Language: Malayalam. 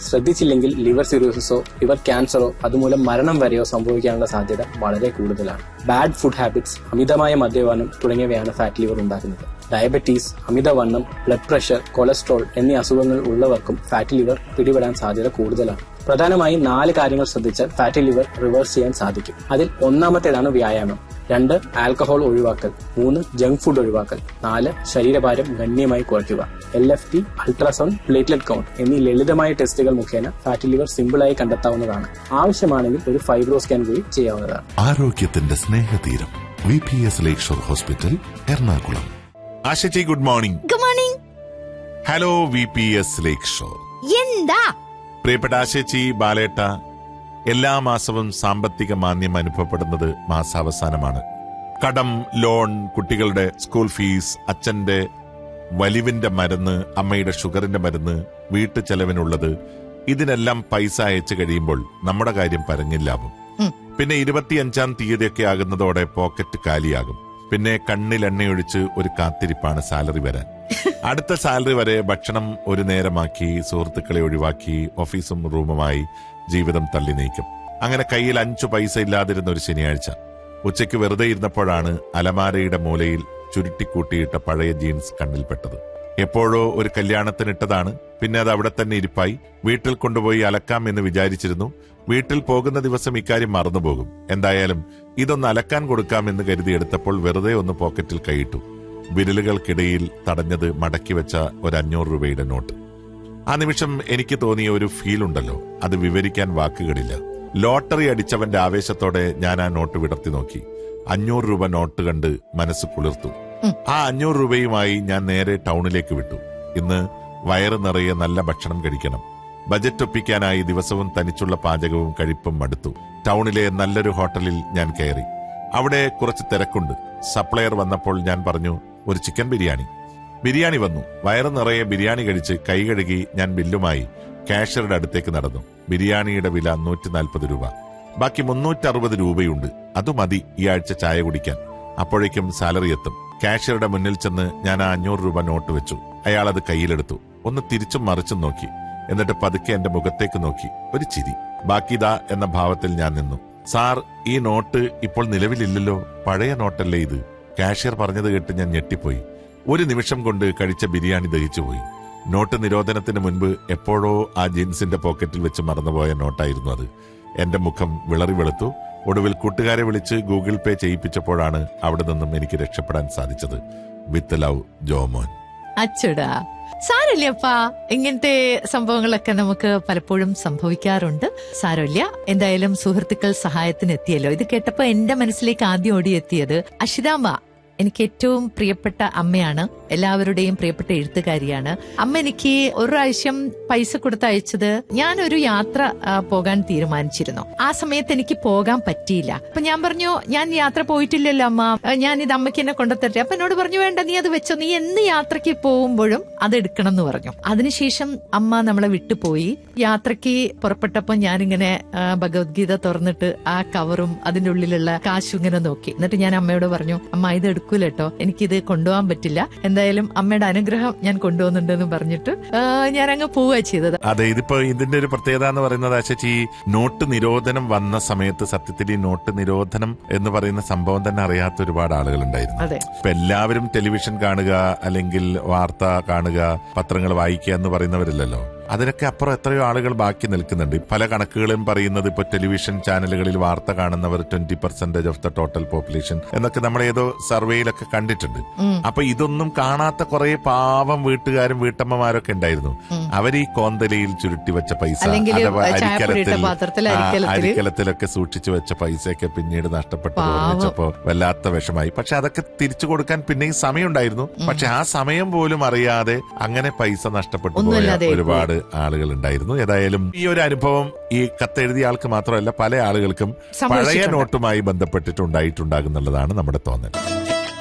ശ്രദ്ധിച്ചില്ലെങ്കിൽ ലിവർ സിറോസിസോ ലിവർ ക്യാൻസറോ അതുമൂലം മരണം വരെയോ സംഭവിക്കാനുള്ള സാധ്യത വളരെ കൂടുതലാണ് ബാഡ് ഫുഡ് ഹാബിറ്റ്സ് അമിതമായ മദ്യപാനം തുടങ്ങിയവയാണ് ഫാറ്റ് ലിവർ ഉണ്ടാക്കുന്നത് ഡയബറ്റീസ് അമിതവണ്ണം ബ്ലഡ് പ്രഷർ കൊളസ്ട്രോൾ എന്നീ അസുഖങ്ങൾ ഉള്ളവർക്കും ഫാറ്റ് ലിവർ പിടിപെടാൻ സാധ്യത കൂടുതലാണ് പ്രധാനമായും നാല് കാര്യങ്ങൾ ശ്രദ്ധിച്ചാൽ ഫാറ്റി ലിവർ റിവേഴ്സ് ചെയ്യാൻ സാധിക്കും അതിൽ ഒന്നാമത്തേതാണ് വ്യായാമം രണ്ട് ആൽക്കഹോൾ ഒഴിവാക്കൽ മൂന്ന് ജങ്ക് ഫുഡ് ഒഴിവാക്കൽ നാല് ശരീരഭാരം ഗണ്യമായി കുറയ്ക്കുക L F T ultrasound platelet count എന്നീ ലളിതമായ ടെസ്റ്റുകൾ മുഖേന ഫാറ്റി ലിവർ സിമ്പിളായി കണ്ടെത്താവുന്നതാണ് ആവശ്യമാണെങ്കിൽ ഒരു ഫൈബ്രോ സ്കാൻ കൂടി ചെയ്യാവുന്നതാണ് ആരോഗ്യത്തിന്റെ സ്നേഹതീരം V P S lake shore hospital Ernakulam ആശച്ചി good morning good morning hello V P S lake shore എന്താ പ്രിയപ്പെട്ട ആശേച്ചി ബാലേട്ട എല്ലാ മാസവും സാമ്പത്തിക മാന്യം അനുഭവപ്പെടുന്നത് മാസാവസാനമാണ് കടം ലോൺ കുട്ടികളുടെ സ്കൂൾ ഫീസ് അച്ഛന്റെ വലിവിന്റെ മരുന്ന് അമ്മയുടെ ഷുഗറിന്റെ മരുന്ന് വീട്ടു ചെലവിനുള്ളത് ഇതിനെല്ലാം പൈസ അയച്ചു കഴിയുമ്പോൾ നമ്മുടെ കാര്യം പരങ്ങില്ലാവും ഉം. പിന്നെ ഇരുപത്തിയഞ്ചാം തീയതിയൊക്കെ ആകുന്നതോടെ പോക്കറ്റ് കാലിയാകും പിന്നെ കണ്ണിൽ എണ്ണയൊഴിച്ച് ഒരു കാത്തിരിപ്പാണ് സാലറി വരാൻ അടുത്ത സാലറി വരെ ഭക്ഷണം ഒരു നേരമാക്കി സുഹൃത്തുക്കളെ ഒഴിവാക്കി ഓഫീസും റൂമുമായി ജീവിതം തള്ളി നീക്കും അങ്ങനെ കയ്യിൽ അഞ്ചു പൈസ ഇല്ലാതിരുന്ന ഒരു ശനിയാഴ്ച ഉച്ചയ്ക്ക് വെറുതെ ഇരുന്നപ്പോഴാണ് അലമാരയുടെ മൂലയിൽ ചുരുട്ടിക്കൂട്ടിയിട്ട പഴയ ജീൻസ് കണ്ണിൽപ്പെട്ടത് എപ്പോഴോ ഒരു കല്യാണത്തിനിട്ടതാണ് പിന്നെ അത് അവിടെ തന്നെ ഇരിപ്പായി വീട്ടിൽ കൊണ്ടുപോയി അലക്കാം എന്ന് വിചാരിച്ചിരുന്നു വീട്ടിൽ പോകുന്ന ദിവസം ഇക്കാര്യം മറന്നുപോകും എന്തായാലും ഇതൊന്ന് അലക്കാൻ കൊടുക്കാം എന്ന് കരുതി എടുത്തപ്പോൾ വെറുതെ ഒന്ന് പോക്കറ്റിൽ കൈയിട്ടു വിരലുകൾക്കിടയിൽ തടഞ്ഞത് മടക്കി വെച്ച ഒരു അഞ്ഞൂറ് രൂപയുടെ നോട്ട് ആ നിമിഷം എനിക്ക് തോന്നിയ ഒരു ഫീൽ ഉണ്ടല്ലോ അത് വിവരിക്കാൻ വാക്കുകളില്ല ലോട്ടറി അടിച്ചവന്റെ ആവേശത്തോടെ ഞാൻ ആ നോട്ട് വിടർത്തി നോക്കി അഞ്ഞൂറ് രൂപ നോട്ട് കണ്ട് മനസ്സ് കുളിർത്തു ആ അഞ്ഞൂറ് രൂപയുമായി ഞാൻ നേരെ ടൗണിലേക്ക് വിട്ടു ഇന്ന് വയറ് നിറയെ നല്ല ഭക്ഷണം കഴിക്കണം ബജറ്റ് ഒപ്പിക്കാനായി ദിവസവും തനിച്ചുള്ള പാചകവും കഴിപ്പും മടുത്തു ടൗണിലെ നല്ലൊരു ഹോട്ടലിൽ ഞാൻ കയറി അവിടെ കുറച്ച് തിരക്കുണ്ട് സപ്ലയർ വന്നപ്പോൾ ഞാൻ പറഞ്ഞു ഒരു ചിക്കൻ ബിരിയാണി ബിരിയാണി വന്നു വയറ് നിറയെ ബിരിയാണി കഴിച്ച് കൈ കഴുകി ഞാൻ ബില്ലുമായി കാഷ്യറുടെ അടുത്തേക്ക് നടന്നു ബിരിയാണിയുടെ വില നൂറ്റി നാൽപ്പത് രൂപ ബാക്കി മുന്നൂറ്റി അറുപത് രൂപയുണ്ട് അത് മതി ഈ ആഴ്ച ചായ കുടിക്കാൻ അപ്പോഴേക്കും സാലറി എത്തും കാഷ്യറുടെ മുന്നിൽ ചെന്ന് ഞാൻ ആ അഞ്ഞൂറ് രൂപ നോട്ട് വെച്ചു അയാൾ അത് കയ്യിലെടുത്തു ഒന്ന് തിരിച്ചും മറിച്ചും നോക്കി എന്നിട്ട് പതുക്കെ എന്റെ മുഖത്തേക്ക് നോക്കി ഒരു ചിരി ബാക്കിതാ എന്ന ഭാവത്തിൽ ഞാൻ നിന്നു സാർ ഈ നോട്ട് ഇപ്പോൾ നിലവിലില്ലല്ലോ പഴയ നോട്ടല്ലേ ഇത് കാഷ്യർ പറഞ്ഞത് കേട്ട് ഞാൻ ഞെട്ടിപ്പോയി ഒരു നിമിഷം കൊണ്ട് കഴിച്ച ബിരിയാണി ദഹിച്ചുപോയി നോട്ട് നിരോധനത്തിന് മുൻപ് എപ്പോഴോ ആ ജീൻസിന്റെ പോക്കറ്റിൽ വെച്ച് മറന്നുപോയ നോട്ടായിരുന്നു അത് എന്റെ മുഖം വിളറി വെളുത്തു ഒടുവിൽ കൂട്ടുകാരെ വിളിച്ച് ഗൂഗിൾ പേ ചെയ്യിപ്പിച്ചപ്പോഴാണ് അവിടെ നിന്നും എനിക്ക് രക്ഷപ്പെടാൻ സാധിച്ചത് വിത്ത് ലവ് ജോമോൻ അച്ചടാ സാരമില്ലപ്പാ ഇങ്ങനത്തെ സംഭവങ്ങളൊക്കെ നമുക്ക് പലപ്പോഴും സംഭവിക്കാറുണ്ട് സാരമില്ല എന്തായാലും സുഹൃത്തുക്കൾ സഹായത്തിന് എത്തിയല്ലോ ഇത് കേട്ടപ്പോ എന്റെ മനസ്സിലേക്ക് ആദ്യം ഓടിയെത്തിയത് അഷിതാമ്മ എനിക്ക് ഏറ്റവും പ്രിയപ്പെട്ട അമ്മയാണ് എല്ലാവരുടെയും പ്രിയപ്പെട്ട എഴുത്തുകാരിയാണ് അമ്മ എനിക്ക് ഒരു പ്രാവശ്യം പൈസ കൊടുത്ത് അയച്ചത് ഞാനൊരു യാത്ര ആ, പോകാൻ തീരുമാനിച്ചിരുന്നു ആ സമയത്ത് എനിക്ക് പോകാൻ പറ്റിയില്ല അപ്പൊ ഞാൻ പറഞ്ഞു ഞാൻ യാത്ര പോയിട്ടില്ലല്ലോ അമ്മ ആ, ഞാൻ ഇത് അമ്മയ്ക്ക് എന്നെ കൊണ്ടുത്തരട്ടെ അപ്പൊ എന്നോട് പറഞ്ഞു വേണ്ട നീ അത് വെച്ചോ നീ എന്ന് യാത്രയ്ക്ക് പോകുമ്പോഴും അത് എടുക്കണം എന്ന് പറഞ്ഞു അതിനുശേഷം അമ്മ നമ്മളെ വിട്ടുപോയി യാത്രയ്ക്ക് പുറപ്പെട്ടപ്പോ ഞാനിങ്ങനെ ആ, ഭഗവത്ഗീത തുറന്നിട്ട് ആ കവറും അതിന്റെ ഉള്ളിലുള്ള കാശും ഇങ്ങനെ നോക്കി എന്നിട്ട് ഞാൻ അമ്മയോട് പറഞ്ഞു അമ്മ ഇത് എടുക്കൂല കേട്ടോ എനിക്കിത് കൊണ്ടുപോകാൻ പറ്റില്ല എന്തായാലും അമ്മയുടെ അനുഗ്രഹം ഞാൻ കൊണ്ടുപോകുന്നുണ്ടെന്ന് പറഞ്ഞിട്ട് ആ, ഞാൻ അങ്ങ് പോവുക ചെയ്തത് അതെ ഇതിപ്പോ ഇതിന്റെ ഒരു പ്രത്യേകത എന്ന് പറയുന്നത് ആശാച്ചി ഈ നോട്ട് നിരോധനം വന്ന സമയത്ത് സത്യത്തിൽ ഈ നോട്ട് നിരോധനം എന്ന് പറയുന്ന സംഭവം തന്നെ അറിയാത്ത ഒരുപാട് ആളുകൾ ഉണ്ടായിരുന്നു അതെ ഇപ്പൊ എല്ലാവരും ടെലിവിഷൻ കാണുക അല്ലെങ്കിൽ വാർത്ത കാണുക പത്രങ്ങൾ വായിക്കുക എന്ന് പറയുന്നവരില്ലല്ലോ അതിനൊക്കെ അപ്പുറം എത്രയോ ആളുകൾ ബാക്കി നിൽക്കുന്നുണ്ട് പല കണക്കുകളും പറയുന്നത് ഇപ്പൊ ടെലിവിഷൻ ചാനലുകളിൽ വാർത്ത കാണുന്നവർ twenty percentage of the total population എന്നൊക്കെ നമ്മൾ ഏതോ സർവേയിലൊക്കെ കണ്ടിട്ടുണ്ട് ഉം. അപ്പൊ ഇതൊന്നും കാണാത്ത കുറെ പാവം വീട്ടുകാരും വീട്ടമ്മമാരൊക്കെ ഉണ്ടായിരുന്നു അവർ ഈ കോന്തലയിൽ ചുരുട്ടി വെച്ച പൈസ അല്ലെങ്കിൽ അഥവാ ചായപ്പൊടിയിട്ട അരിക്കലത്തിൽ പാത്രത്തിൽ ആ, അരിക്കലത്തില് അരിക്കലത്തിലൊക്കെ സൂക്ഷിച്ചു വെച്ച പൈസയൊക്കെ പിന്നീട് നഷ്ടപ്പെട്ടു പാവം. തോന്നിച്ചപ്പോ വല്ലാത്ത വിഷമായി പക്ഷെ അതൊക്കെ തിരിച്ചു കൊടുക്കാൻ പിന്നെയും സമയമുണ്ടായിരുന്നു പക്ഷെ ആ സമയം പോലും അറിയാതെ അങ്ങനെ പൈസ നഷ്ടപ്പെട്ടു പോയ ഒന്നുമില്ലാതെ ഒരുപാട് ആളുകൾ ഉണ്ടായിരുന്നു ഏതായാലും ഈ ഒരു അനുഭവം ഈ കത്തെഴുതിയ ആൾക്ക് മാത്രമല്ല പല ആളുകൾക്കും പഴയ സംഭവിച്ചിട്ടുണ്ട്. നോട്ടുമായി ബന്ധപ്പെട്ടിട്ടുണ്ടായിട്ടുണ്ടാകുന്നുള്ളതാണ് നമ്മുടെ തോന്നൽ